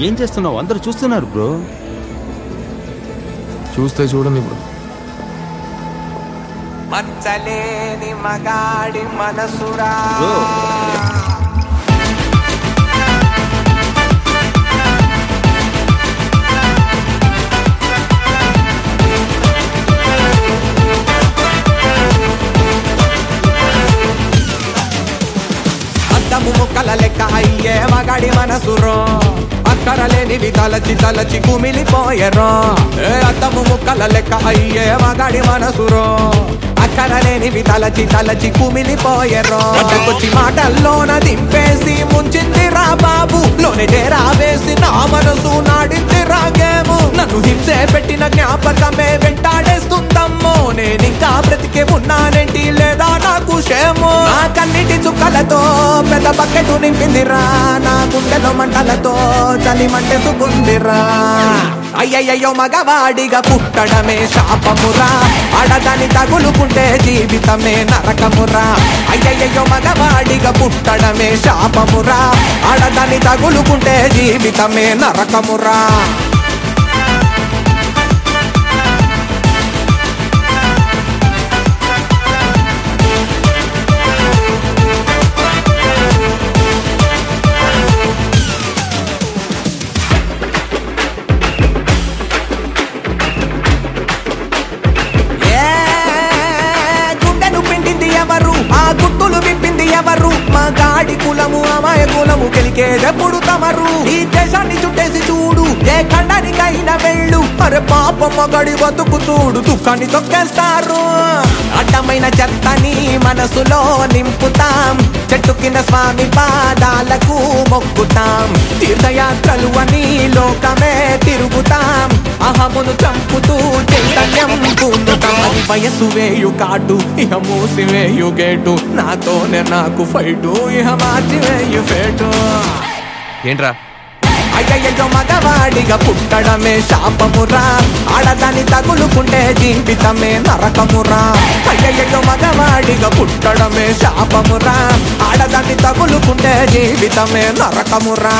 ఏం చేస్తున్నావు అందరూ చూస్తున్నారు బ్రో చూస్తే చూడండి బ్రో మచ్చలేని మగాడి మనసురా బ్రో అద్దము ముక్కల లెక్క అయ్యే మగాడి మనసురో అక్కరలేనివి తలచి తలచి కుమిలిపోయెరో ఏ అద్దము ముక్కల లెక్క అయ్యే మగాడి మనసురో అక్కరలేనివి తలచి తలచి కుమిలిపోయెరో అడ్డకొచ్చి మాటల్లోన దింపేసి ముంచింది రా బాబు లోనే డేరా వేసి నా మనసు నాడింది రాగేము నన్ను హింసే పెట్టిన జ్ఞాపకమే వెంటాడేస్తుందమ్మో నేనింకా బ్రతికే ఉన్నానేంటి లేదా నాకు క్షేమో నా కన్నిటి చుక్కలతో పెద్ద బకెట్ నింపిందిరా నా గుండెలో మంటలతో చలి మంటెసుకుందిరా అయ్యయ్యో మగవాడిగా పుట్టడమే శాపమురా ఆడదాని తగులుకుంటే జీవితమే నరకమురా అయ్యయ్యో మగవాడిగా పుట్టడమే శాపమురా ఆడదాని తగులుకుంటే జీవితమే నరకమురా ఏ గుండెను పిండింది ఎవరు ఆ గుట్టులు విప్పింది ఎవరు మా గాడి కులము అమాయ కులము గెలికేదెప్పుడు తమరు ఈ దేశాన్ని చుట్టేసి చూడు ఏ ఖండానికైనా వెళ్ళు అరే పాపం మగడి బతుకు చూడు దుఃఖాన్ని తొక్కేస్తారు అడ్డమైన చెత్తని మనసులో నింపుతాం చెట్టు కింద స్వామి పాదాలకు మొక్కుతాం తీర్థయాత్రలు అని లోకమే తిరుగుతాం అహమును చంపుతూ చైతన్యం పొందుతాం అది వయసు వేయు కాటు ఇహ మూసి వేయు గేటు నాతోనే నాకు ఫైటు ఇహ మార్చి వేయు ఫేటు ఏంట్రా అయ్యయ్యో మగవాడిగా పుట్టడమే శాపమురా ఆడదాని తగులుకుంటే జీవితమే నరకమురా అయ్యయ్యో మగవాడిగా పుట్టడమే శాపమురా ఆడదాన్ని తగులుకుంటే జీవితమే నరకమురా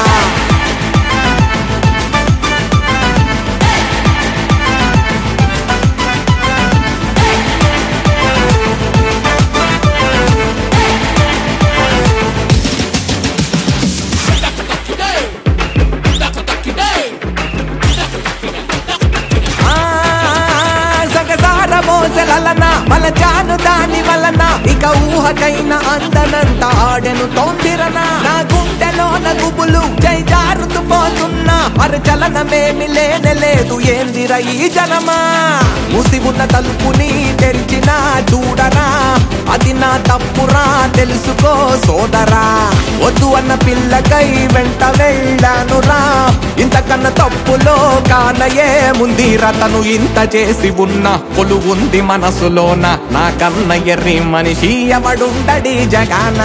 ఆ, సగసార మోసలన వల జాను దాని వలన ఇక ఊహకైన అందనంత ఆడెను తోందిరన నా గుండెలో గుబులు జై జారుతూ పోతున్నా మరి చలనమేమి లేనే లేదు ఏందిర ఈ జనమా మూసి ఉన్న తలుపుని తెరిచిన చూడరా అది నా తప్పురా తెలుసుకో సోదరా వద్దు అన్న పిల్లకై వెంట వెళ్ళానురా ఇంతకన్నా తప్పులో కానయే ముందిరా తను ఇంత చేసి ఉన్న కొలు ఉంది మనసులోన నా కన్న ఎర్రి మనిషి ఎవడుండడి జగానా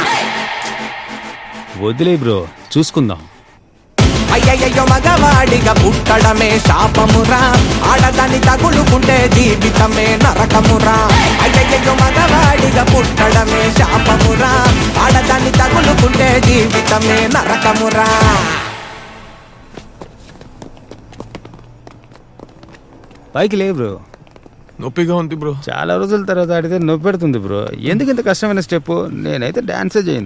వదిలే బ్రో చూసుకుందాం అయ్యయ్యో మగవాడిగా పుట్టడమే శాపమురా ఆడదాన్ని తగులుకుంటే జీవితమే నరకమురా అయ్యయ్యో మగవాడిగా పుట్టడమే శాపమురా ఆడదాన్ని తగులుకుంటే జీవితమే నరకమురా పైకి లే బ్రో నొప్పిగా ఉంది బ్రో చాలా రోజుల తర్వాత ఆడితే నొప్పి పెడుతుంది బ్రో ఎందుకు ఇంత కష్టమైన స్టెప్ నేనైతే డాన్సే చేయను